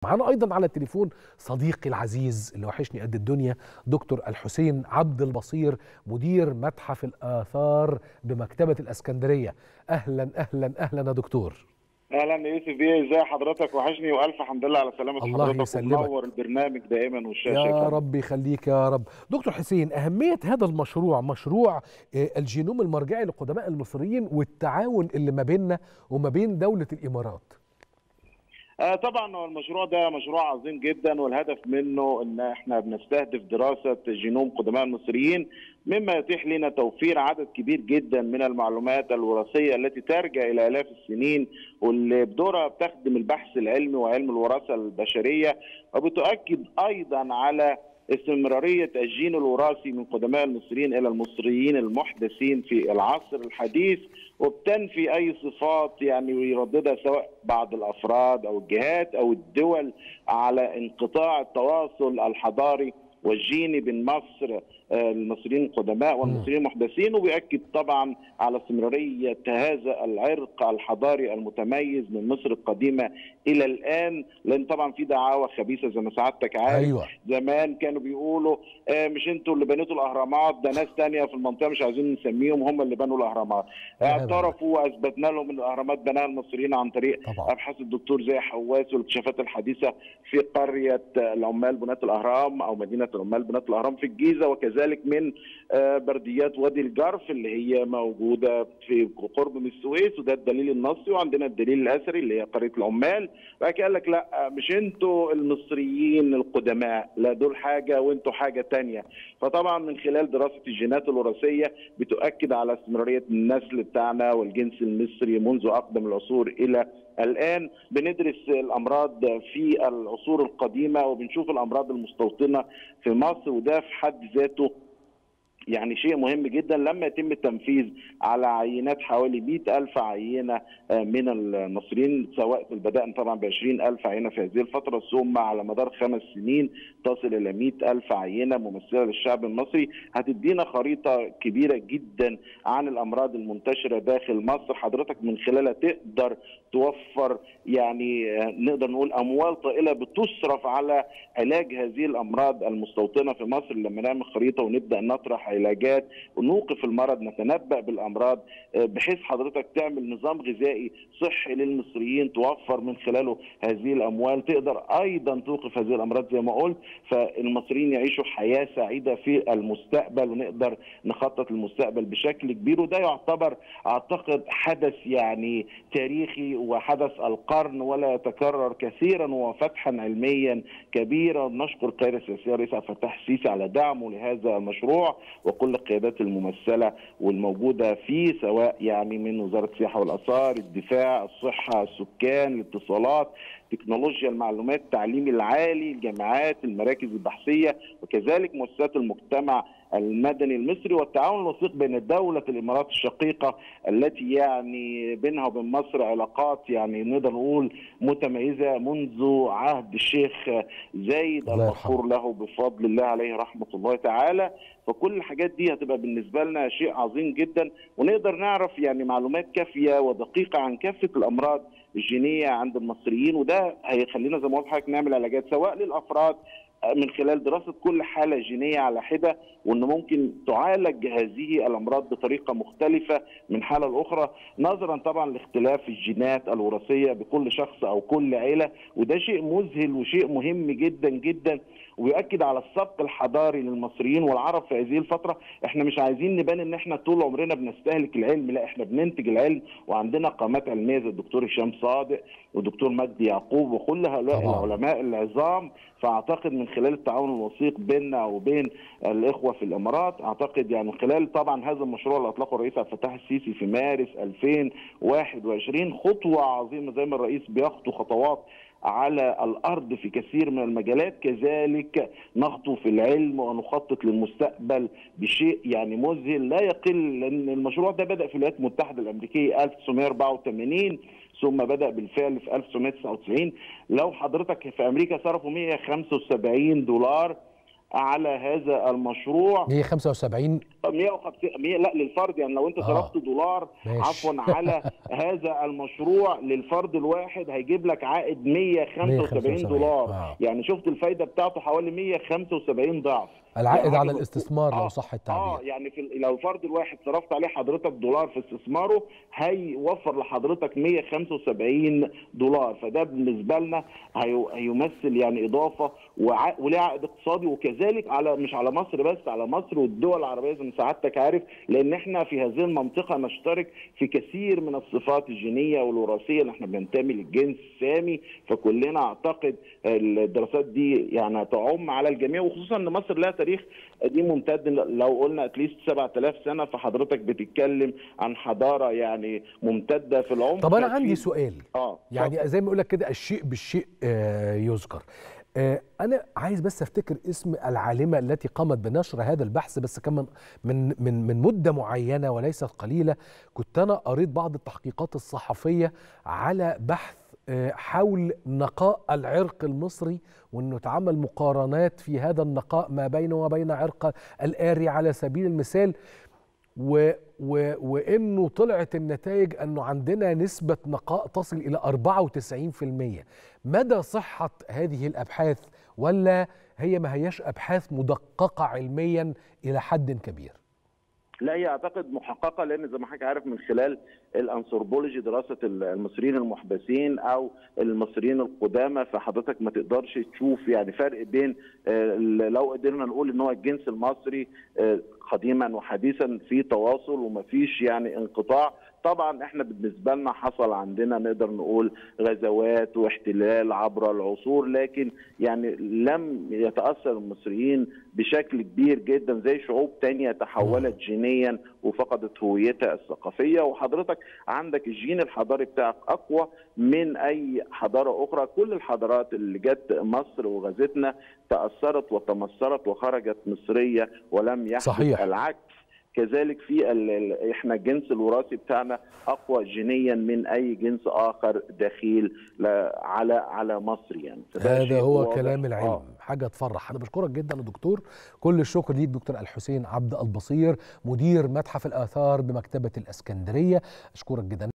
معانا ايضا على التليفون صديقي العزيز اللي وحشني قد الدنيا دكتور الحسين عبد البصير مدير متحف الاثار بمكتبه الاسكندريه اهلا اهلا اهلا يا دكتور اهلا يوسف بيه ازي حضرتك وحشني والف حمد لله على سلامه الله حضرتك يسلمك. ومنور البرنامج دائما والشاشه يا كمان. رب يخليك يا رب دكتور حسين أهمية هذا المشروع مشروع آه، الجينوم المرجعي لقدماء المصريين والتعاون اللي ما بيننا وما بين دولة الإمارات آه طبعا هو المشروع ده مشروع عظيم جدا والهدف منه ان احنا بنستهدف دراسه جينوم قدماء المصريين مما يتيح لنا توفير عدد كبير جدا من المعلومات الوراثيه التي ترجع الى الاف السنين واللي بدورها بتخدم البحث العلمي وعلم الوراثه البشريه وبتؤكد ايضا على استمراريه الجين الوراثي من قدماء المصريين الى المصريين المحدثين في العصر الحديث وبتنفي اي صفات يعني يرددها سواء بعض الافراد او الجهات او الدول على انقطاع التواصل الحضاري والجيني بين مصر آه، المصريين القدماء والمصريين المحدثين وبيأكد طبعا على استمرارية هذا العرق الحضاري المتميز من مصر القديمة إلى الآن لأن طبعا في دعاوى خبيثة زي ما سعادتك عارف أيوة زمان كانوا بيقولوا آه، مش انتوا اللي بنيتوا الاهرامات ده ناس تانية في المنطقه مش عايزين نسميهم هم اللي بنوا الاهرامات يا اعترفوا واثبتنا لهم ان الاهرامات بناها المصريين عن طريق طبعا ابحاث الدكتور زي حواس والاكتشافات الحديثه في قريه العمال بناة الاهرام او مدينه العمال بناة الاهرام في الجيزه وكذلك من آه، برديات وادي الجرف اللي هي موجوده في قرب من السويس وده الدليل النصي وعندنا الدليل الاثري اللي هي قريه العمال بعد كده قال لك لا مش انتوا المصريين القدماء لا دول حاجه وانتوا حاجه تانية فطبعا من خلال دراسه الجينات الوراثيه بتؤكد على استمراريه النسل بتاعنا والجنس المصري منذ اقدم العصور الى الان بندرس الامراض في العصور القديمه وبنشوف الامراض المستوطنه في مصر وده في حد ذاته يعني شيء مهم جدا لما يتم التنفيذ على عينات حوالي 100 ألف عينة آه، من المصريين سواء بدأنا طبعا ب 20 ألف عينة في هذه الفترة ثم على مدار خمس سنين تصل إلى 100 ألف عينة ممثلة للشعب المصري هتدينا خريطة كبيرة جدا عن الأمراض المنتشرة داخل مصر حضرتك من خلالها تقدر توفر يعني آه، نقدر نقول أموال طائلة بتصرف على علاج هذه الأمراض المستوطنة في مصر لما نعمل خريطة ونبدأ نطرح علاجات ونوقف المرض نتنبأ بالأمراض آه، بحيث حضرتك تعمل نظام غذائي صحي للمصريين توفر من خلاله هذه الأموال تقدر أيضا توقف هذه الأمراض زي ما قلت فالمصريين يعيشوا حياة سعيدة في المستقبل ونقدر نخطط للمستقبل بشكل كبير وده يعتبر أعتقد حدث يعني تاريخي وحدث القرن ولا يتكرر كثيرا وفتحا علميا كبيرا نشكر القيادة السياسية الرئيس عبد الفتاح السيسي على دعمه لهذا المشروع وكل القيادات الممثلة والموجودة فيه سواء يعني من وزارة السياحة والآثار الدفاع الصحة السكان الاتصالات تكنولوجيا المعلومات التعليم العالي الجامعات المراكز البحثية وكذلك مؤسسات المجتمع المدني المصري والتعاون الوثيق بين دولة الإمارات الشقيقة التي يعني بينها وبين مصر علاقات يعني نقدر نقول متميزة منذ عهد الشيخ زايد الله المغفور له بفضل الله عليه رحمة الله تعالى فكل الحاجات دي هتبقى بالنسبة لنا شيء عظيم جدا ونقدر نعرف يعني معلومات كافية ودقيقة عن كافة الأمراض الجينية عند المصريين وده هيخلينا زي ما قلت لحضرتك نعمل علاجات سواء للأفراد من خلال دراسة كل حالة جينية على حدة وأن ممكن تعالج هذه الأمراض بطريقة مختلفة من حالة لأخرى نظرا طبعا لاختلاف الجينات الوراثية بكل شخص أو كل عيلة وده شيء مذهل وشيء مهم جدا جدا ويؤكد على السبق الحضاري للمصريين والعرب في هذه الفترة احنا مش عايزين نبان ان احنا طول عمرنا بنستهلك العلم لا احنا بننتج العلم وعندنا قامات علمية زي الدكتور هشام صادق والدكتور مجدي يعقوب وكل هؤلاء طبعا. العلماء العظام فاعتقد من خلال التعاون الوثيق بيننا وبين الاخوه في الامارات اعتقد يعني من خلال طبعا هذا المشروع اللي اطلقه الرئيس عبد الفتاح السيسي في مارس 2021 خطوه عظيمه زي ما الرئيس بيخطو خطوات على الارض في كثير من المجالات كذلك نخطو في العلم ونخطط للمستقبل بشيء يعني مذهل لا يقل لان المشروع ده بدا في الولايات المتحده الامريكيه 1984 ثم بدا بالفعل في 1999 لو حضرتك في امريكا صرفوا 175 دولار على هذا المشروع 175 150 100 لا للفرد يعني لو انت آه. صرفت دولار ماشي. عفوا على هذا المشروع للفرد الواحد هيجيب لك عائد 175 175 دولار آه. يعني شفت الفايده بتاعته حوالي 175 ضعف العائد يعني على حاجة- الاستثمار لو آه، صح اه التعبير يعني في ال- لو الفرد الواحد صرفت عليه حضرتك دولار في استثماره هيوفر لحضرتك 175 دولار فده بالنسبه لنا هي- هيمثل يعني اضافه وع- وليه عائد اقتصادي وكذلك على مش على مصر بس على مصر والدول العربيه زي ما سعادتك عارف لان احنا في هذه المنطقه نشترك في كثير من الصفات الجينيه والوراثيه اللي احنا بننتمي للجنس السامي فكلنا اعتقد الدراسات دي يعني تعم على الجميع وخصوصا ان مصر لها تاريخ قديم ممتد لو قلنا اتليست 7000 سنه فحضرتك بتتكلم عن حضاره يعني ممتده في العمق طب انا في- عندي سؤال اه يعني زي ما يقول لك كده الشيء بالشيء آه، يذكر آه، انا عايز بس افتكر اسم العالمه التي قامت بنشر هذا البحث بس كان من من من من مده معينه وليست قليله كنت انا قريت بعض التحقيقات الصحفيه على بحث آه، حول نقاء العرق المصري وانه اتعمل مقارنات في هذا النقاء ما بينه وبين عرق الآري على سبيل المثال و و وانه طلعت النتائج انه عندنا نسبه نقاء تصل الى 94% مدى صحه هذه الابحاث ولا هي ما هياش ابحاث مدققه علميا الى حد كبير لا هي اعتقد محققه لان زي ما حضرتك عارف من خلال الانثروبولوجي دراسه المصريين المحدثين او المصريين القدامى فحضرتك ما تقدرش تشوف يعني فرق بين آه، لو قدرنا نقول ان هو الجنس المصري آه، قديما وحديثا في تواصل وما فيش يعني انقطاع طبعا احنا بالنسبه لنا حصل عندنا نقدر نقول غزوات واحتلال عبر العصور لكن يعني لم يتاثر المصريين بشكل كبير جدا زي شعوب تانية تحولت جينيا وفقدت هويتها الثقافيه وحضرتك عندك الجين الحضاري بتاعك اقوى من اي حضاره اخرى كل الحضارات اللي جت مصر وغزتنا تاثرت وتمثرت وخرجت مصريه ولم يحدث صحيح. العكس كذلك في ال ال احنا الجنس الوراثي بتاعنا اقوى جينيا من اي جنس اخر دخيل ل- على على مصر يعني فده هذا شيء هو واضح. كلام العلم آه. حاجه تفرح انا بشكرك جدا يا دكتور كل الشكر ليك دكتور الحسين عبد البصير مدير متحف الاثار بمكتبه الاسكندريه اشكرك جدا